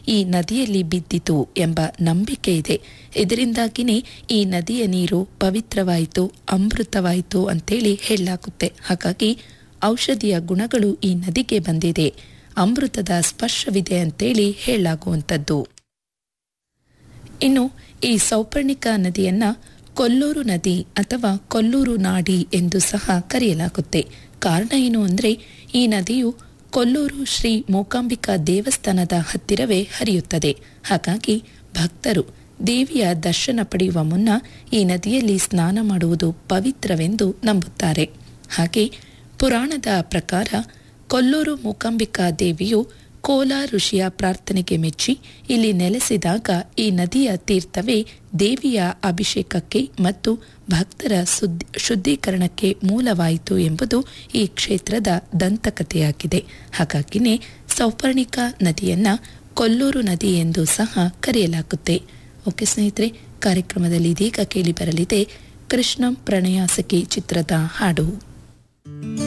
ಈ ನದಿಯಲ್ಲಿ ಬಿದ್ದಿತು ಎಂಬ ನಂಬಿಕೆ ಇದೆ ಇದರಿಂದಾಗಿನೇ ಈ ನದಿಯ ನೀರು ಪವಿತ್ರವಾಯಿತು ಅಮೃತವಾಯಿತು ಅಂತೇಳಿ ಹೇಳಲಾಗುತ್ತೆ ಹಾಗಾಗಿ ಔಷಧಿಯ ಗುಣಗಳು ಈ ನದಿಗೆ ಬಂದಿದೆ ಅಮೃತದ ಸ್ಪರ್ಶವಿದೆ ಅಂತೇಳಿ ಹೇಳಲಾಗುವಂಥದ್ದು ಇನ್ನು ಈ ಸೌಪರ್ಣಿಕ ನದಿಯನ್ನ ಕೊಲ್ಲೂರು ನದಿ ಅಥವಾ ಕೊಲ್ಲೂರು ನಾಡಿ ಎಂದು ಸಹ ಕರೆಯಲಾಗುತ್ತೆ ಕಾರಣ ಏನು ಅಂದರೆ ಈ ನದಿಯು ಕೊಲ್ಲೂರು ಶ್ರೀ ಮೂಕಾಂಬಿಕಾ ದೇವಸ್ಥಾನದ ಹತ್ತಿರವೇ ಹರಿಯುತ್ತದೆ ಹಾಗಾಗಿ ಭಕ್ತರು ದೇವಿಯ ದರ್ಶನ ಪಡೆಯುವ ಮುನ್ನ ಈ ನದಿಯಲ್ಲಿ ಸ್ನಾನ ಮಾಡುವುದು ಪವಿತ್ರವೆಂದು ನಂಬುತ್ತಾರೆ ಹಾಗೆ ಪುರಾಣದ ಪ್ರಕಾರ ಕೊಲ್ಲೂರು ಮೂಕಾಂಬಿಕಾ ದೇವಿಯು ಕೋಲ ಋಷಿಯ ಪ್ರಾರ್ಥನೆಗೆ ಮೆಚ್ಚಿ ಇಲ್ಲಿ ನೆಲೆಸಿದಾಗ ಈ ನದಿಯ ತೀರ್ಥವೇ ದೇವಿಯ ಅಭಿಷೇಕಕ್ಕೆ ಮತ್ತು ಭಕ್ತರ ಸುದ್ದಿ ಶುದ್ಧೀಕರಣಕ್ಕೆ ಮೂಲವಾಯಿತು ಎಂಬುದು ಈ ಕ್ಷೇತ್ರದ ದಂತಕಥೆಯಾಗಿದೆ ಹಾಗಾಗಿನೇ ಸೌಪರ್ಣಿಕ ನದಿಯನ್ನ ಕೊಲ್ಲೂರು ನದಿ ಎಂದು ಸಹ ಕರೆಯಲಾಗುತ್ತೆ ಓಕೆ ಸ್ನೇಹಿತರೆ ಕಾರ್ಯಕ್ರಮದಲ್ಲಿ ಇದೀಗ ಕೇಳಿ ಬರಲಿದೆ ಕೃಷ್ಣಂ ಪ್ರಣಯಾಸಕಿ ಚಿತ್ರದ ಹಾಡು